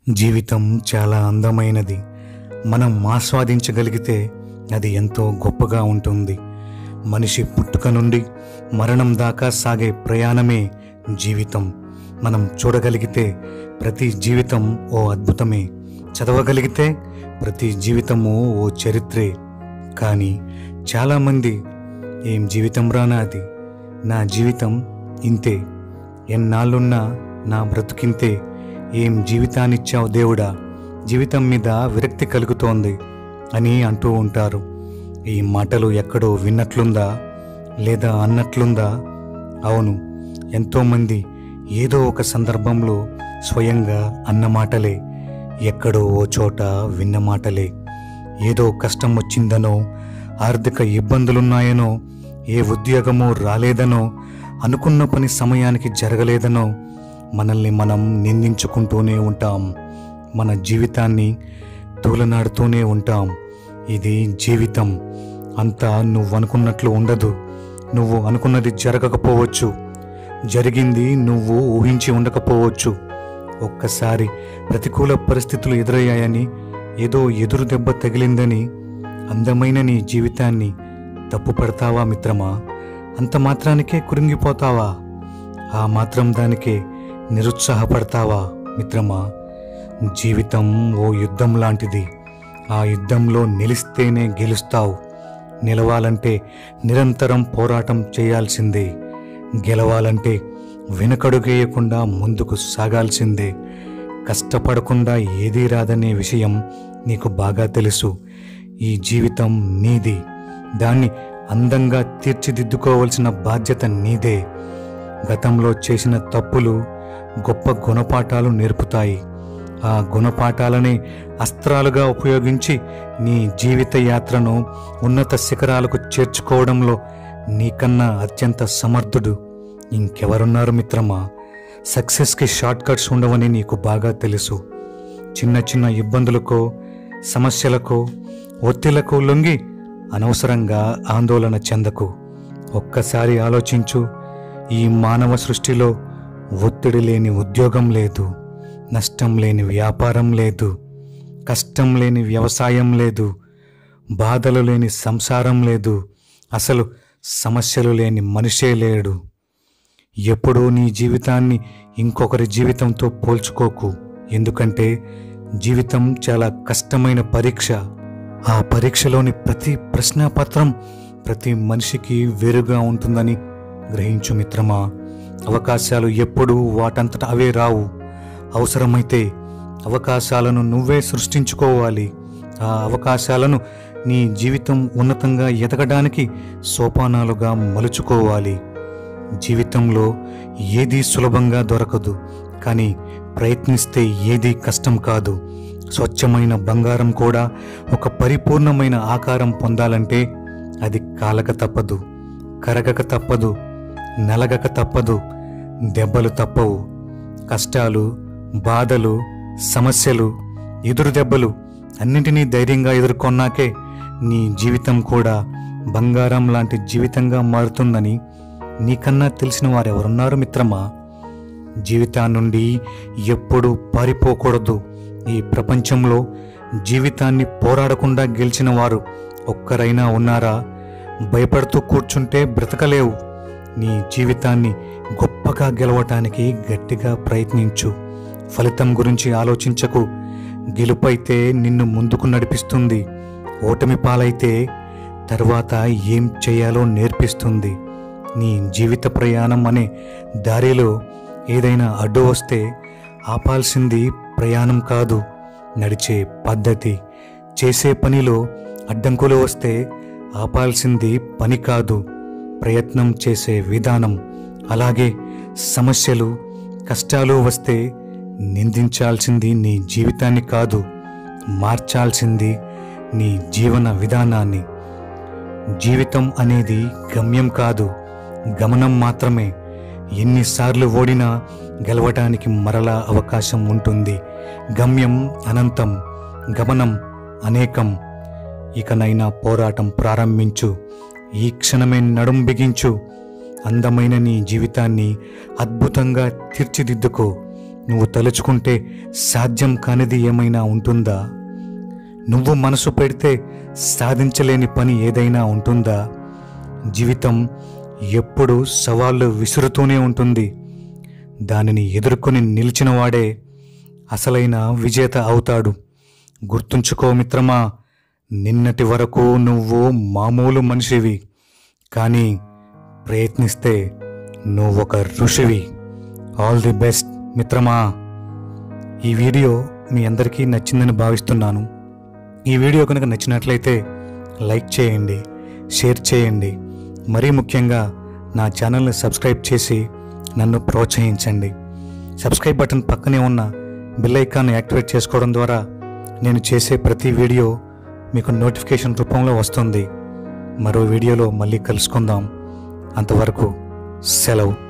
జీవితం చాలా అందమైనది మనం ఆస్వాదించగలిగితే అది ఎంతో గొప్పగా ఉంటుంది మనిషి పుట్టుక నుండి మరణం దాకా సాగే ప్రయాణమే జీవితం మనం చూడగలిగితే ప్రతి జీవితం ఓ అద్భుతమే చదవగలిగితే ప్రతి జీవితము ఓ చరిత్రే కానీ చాలామంది ఏం జీవితం రానాది నా జీవితం ఇంతే ఎన్నాళ్ళున్నా నా బ్రతుకింతే ఏం జీవితాన్నిచ్చావు దేవుడా జీవితం మీద విరక్తి కలుగుతోంది అని అంటూ ఉంటారు ఈ మాటలు ఎక్కడో విన్నట్లుందా లేదా అన్నట్లుందా అవును ఎంతోమంది ఏదో ఒక సందర్భంలో స్వయంగా అన్న మాటలే ఎక్కడో ఓ చోట విన్న మాటలే ఏదో కష్టం వచ్చిందనో ఆర్థిక ఇబ్బందులున్నాయనో ఏ ఉద్యోగమో రాలేదనో అనుకున్న పని సమయానికి జరగలేదనో మనల్ని మనం నిందించుకుంటూనే ఉంటాం మన జీవితాన్ని తూలనాడుతూనే ఉంటాం ఇది జీవితం అంతా నువ్వు అనుకున్నట్లు ఉండదు నువ్వు అనుకున్నది జరగకపోవచ్చు జరిగింది నువ్వు ఊహించి ఉండకపోవచ్చు ఒక్కసారి ప్రతికూల పరిస్థితులు ఎదురయ్యాయని ఏదో ఎదురు దెబ్బ తగిలిందని అందమైన నీ జీవితాన్ని తప్పు పడతావా మిత్రమా అంత మాత్రానికే కురింగిపోతావా ఆ మాత్రం దానికే నిరుత్సాహపడతావా మిత్రమా జీవితం ఓ యుద్ధం లాంటిది ఆ యుద్ధంలో నిలిస్తేనే గెలుస్తావు నిలవాలంటే నిరంతరం పోరాటం చేయాల్సిందే గెలవాలంటే వెనుకడుగేయకుండా ముందుకు సాగాల్సిందే కష్టపడకుండా ఏదీ రాదనే విషయం నీకు బాగా తెలుసు ఈ జీవితం నీది దాన్ని అందంగా తీర్చిదిద్దుకోవలసిన బాధ్యత నీదే గతంలో చేసిన తప్పులు గొప్ప గుణపాఠాలు నేర్పుతాయి ఆ గుణపాఠాలని అస్త్రాలుగా ఉపయోగించి నీ జీవిత యాత్రను ఉన్నత శిఖరాలకు చేర్చుకోవడంలో నీకన్నా అత్యంత సమర్థుడు ఇంకెవరున్నారు మిత్రమా సక్సెస్కి షార్ట్ కట్స్ ఉండవని నీకు బాగా తెలుసు చిన్న చిన్న ఇబ్బందులకో సమస్యలకో ఒత్తిళ్లకు లొంగి అనవసరంగా ఆందోళన చెందకు ఒక్కసారి ఆలోచించు ఈ మానవ సృష్టిలో ఒత్తిడి లేని ఉద్యోగం లేదు నష్టం లేని వ్యాపారం లేదు కష్టం లేని వ్యవసాయం లేదు బాధలు లేని సంసారం లేదు అసలు సమస్యలు లేని మనిషే లేడు ఎప్పుడూ నీ జీవితాన్ని ఇంకొకరి జీవితంతో పోల్చుకోకు ఎందుకంటే జీవితం చాలా కష్టమైన పరీక్ష ఆ పరీక్షలోని ప్రతి ప్రశ్నాపత్రం ప్రతి మనిషికి వేరుగా ఉంటుందని గ్రహించు మిత్రమా అవకాశాలు ఎప్పుడూ వాటంతట అవే రావు అవసరమైతే అవకాశాలను నువ్వే సృష్టించుకోవాలి ఆ అవకాశాలను నీ జీవితం ఉన్నతంగా ఎదగడానికి సోపానాలుగా మలుచుకోవాలి జీవితంలో ఏదీ సులభంగా దొరకదు కానీ ప్రయత్నిస్తే ఏదీ కష్టం కాదు స్వచ్ఛమైన బంగారం కూడా ఒక పరిపూర్ణమైన ఆకారం పొందాలంటే అది కాలక తప్పదు కరగక తప్పదు నలగక తప్పదు దెబ్బలు తప్పవు కష్టాలు బాధలు సమస్యలు ఎదురు దెబ్బలు అన్నింటినీ ధైర్యంగా ఎదుర్కొన్నాకే నీ జీవితం కూడా బంగారం లాంటి జీవితంగా మారుతుందని నీకన్నా తెలిసిన వారెవరున్నారు మిత్రమా జీవితాన్నుండి ఎప్పుడూ పారిపోకూడదు ఈ ప్రపంచంలో జీవితాన్ని పోరాడకుండా గెలిచిన వారు ఒక్కరైనా ఉన్నారా భయపడుతూ కూర్చుంటే బ్రతకలేవు నీ జీవితాన్ని గొప్పగా గెలవటానికి గట్టిగా ప్రయత్నించు ఫలితం గురించి ఆలోచించకు గెలుపైతే నిన్ను ముందుకు నడిపిస్తుంది ఓటమి పాలైతే తర్వాత ఏం చేయాలో నేర్పిస్తుంది నీ జీవిత ప్రయాణం అనే దారిలో ఏదైనా అడ్డు వస్తే ఆపాల్సింది ప్రయాణం కాదు నడిచే పద్ధతి చేసే పనిలో అడ్డంకులు వస్తే ఆపాల్సింది పని కాదు ప్రయత్నం చేసే విధానం అలాగే సమస్యలు కష్టాలు వస్తే నిందించాల్సింది నీ జీవితాన్ని కాదు మార్చాల్సింది నీ జీవన విధానాన్ని జీవితం అనేది గమ్యం కాదు గమనం మాత్రమే ఎన్నిసార్లు ఓడినా గెలవటానికి మరలా అవకాశం ఉంటుంది గమ్యం అనంతం గమనం అనేకం ఇకనైనా పోరాటం ప్రారంభించు ఈ క్షణమే నడుం బిగించు అందమైన నీ జీవితాన్ని అద్భుతంగా తీర్చిదిద్దుకో నువ్వు తలుచుకుంటే సాధ్యం కానిది ఏమైనా ఉంటుందా నువ్వు మనసు పెడితే సాధించలేని పని ఏదైనా ఉంటుందా జీవితం ఎప్పుడు సవాళ్ళు విసురుతూనే ఉంటుంది దానిని ఎదుర్కొని నిలిచినవాడే అసలైన విజేత అవుతాడు గుర్తుంచుకో మిత్రమా నిన్నటి వరకు నువ్వు మామూలు మనిషివి కానీ ప్రయత్నిస్తే నువ్వొక ఋషివి ఆల్ ది బెస్ట్ మిత్రమా ఈ వీడియో మీ అందరికీ నచ్చిందని భావిస్తున్నాను ఈ వీడియో కనుక నచ్చినట్లయితే లైక్ చేయండి షేర్ చేయండి మరీ ముఖ్యంగా నా ఛానల్ని సబ్స్క్రైబ్ చేసి నన్ను ప్రోత్సహించండి సబ్స్క్రైబ్ బటన్ పక్కనే ఉన్న బెల్ ఐకాన్ యాక్టివేట్ చేసుకోవడం ద్వారా నేను చేసే ప్రతి వీడియో మీకు నోటిఫికేషన్ రూపంలో వస్తుంది మరో వీడియోలో మళ్ళీ కలుసుకుందాం అంతవరకు సెలవు